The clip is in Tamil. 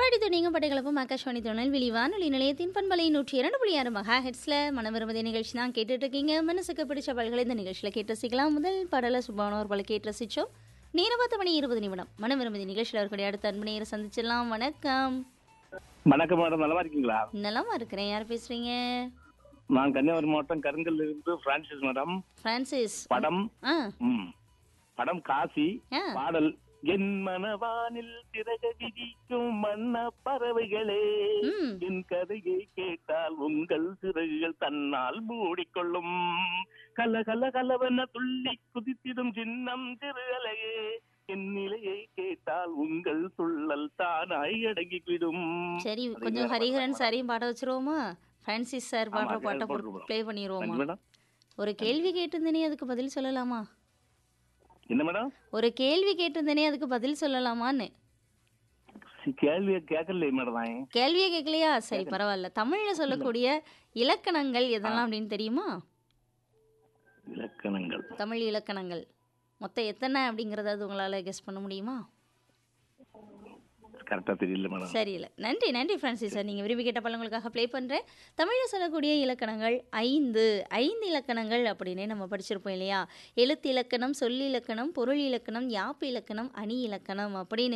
பாட்டாடி துணிங்க படைகளப்பும் ஆகாஷ்வாணி திருநெல்வேலி வானொலி நிலையத்தின் பண்பலை நூற்றி இரண்டு புள்ளி ஆறு மகா ஹெட்ஸில் மனவிரும்பதி நிகழ்ச்சி தான் கேட்டுட்டு இருக்கீங்க மனசுக்கு பிடிச்ச பாடல்களை இந்த நிகழ்ச்சியில் கேட்டு ரசிக்கலாம் முதல் பாடலை சுபானோர் பல கேட்டு ரசிச்சோம் நேரம் பத்து மணி இருபது நிமிடம் மனவிரும்பதி நிகழ்ச்சியில் அவர்களுடைய அடுத்த அன்பு நேரம் சந்திச்சிடலாம் வணக்கம் வணக்கம் மேடம் நல்லா இருக்கீங்களா நலமா இருக்கிறேன் யார் பேசுறீங்க நான் கன்னியாகுமரி மாவட்டம் கருங்கல்ல இருந்து பிரான்சிஸ் மேடம் பிரான்சிஸ் படம் ஆ ம் படம் காசி ஆ பாடல் என் மனவானில் திரக விதிக்கும் மன்ன பறவைகளே ம் என் கதையை கேட்டால் உங்கள் சிறகுகள் தன்னால் மூடிக்கொள்ளும் கல கல கலவென துள்ளி குதித்திடும் சின்னம் திரு அலையே என் நிலையை கேட்டால் உங்கள் துள்ளல் தானாய் அடங்கிவிடும் சரி கொஞ்சம் ஹரிஹரன் சாரையும் பாட வச்சிருவோமா பிரான்சிஸ் சார் பாடுற ஆமா, பாட்டை போட்டுருவோம். ப்ளே பண்ணிடுவோமா நன்றி மேடம் ஒரு கேள்வி கேட்டிருந்தேனே அதுக்கு பதில் சொல்லலாமா என்ன மேடம் ஒரு கேள்வி கேட்டிருந்தேனே அதுக்கு பதில் சொல்லலாமான்னு சி- கேள்வியை கேட்கலையே மேடம் நான் கேள்வியே கேட்கலையா சரி பரவாயில்ல தமிழ்ல சொல்லக்கூடிய இலக்கணங்கள் எதெல்லாம் அப்படின்னு தெரியுமா இலக்கணங்கள் தமிழ் இலக்கணங்கள் மொத்தம் எத்தனை அப்படிங்கறத அது உங்களால கெஸ் பண்ண முடியுமா கரெக்டா தெரியல மேடம் சரி இல்லை நன்றி நன்றி ஃப்ரான்சிஸ் சார் நீங்கள் விரும்பி கேட்ட பழங்களுக்காக ப்ளே பண்ணுறேன் தமிழில் சொல்லக்கூடிய இலக்கணங்கள் ஐந்து ஐந்து இலக்கணங்கள் அப்படின்னே நம்ம படிச்சிருப்போம் இல்லையா எழுத்து இலக்கணம் சொல்லி இலக்கணம் பொருள் இலக்கணம் யாப்பு இலக்கணம் அணி இலக்கணம் அப்படின்னு